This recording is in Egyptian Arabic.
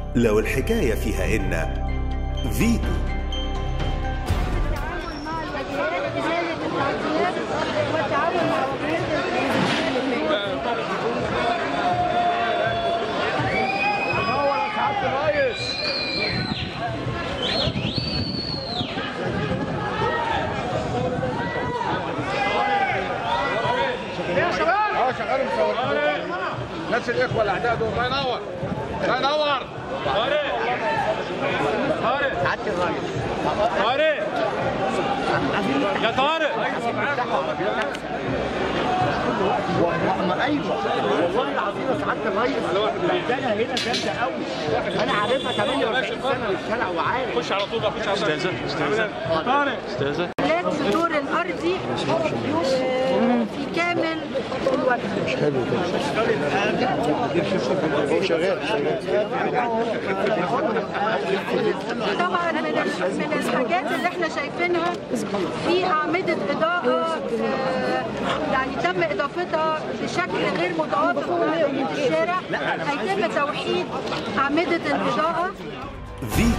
لو الحكاية فيها إن فيتو التعاون مع الوكالات إزالة التعطيلات والتعاون مع وكالات منور يا سعاده الريس يا شباب اه شغال مصور نفس الاخوه الاعداء دول الله ينور الله ينور طارق طارق سعاده الريس طارق يا طارق ما ايوه والله العظيم يا سعاده الريس البلدانه هنا جامده قوي انا عارفها 48 سنه في الشارع وعارف خش على طول بقى خش على طول استاذن استاذن طارق الوكالات في الدور الأرضي آه، في كامل الوجه طبعا من ال- من الحاجات اللي احنا شايفينها في أعمدة إضاءة آه، يعني تم إضافتها بشكل غير متوافق مع بقية الشارع هيتم توحيد أعمدة الإضاءة فيتو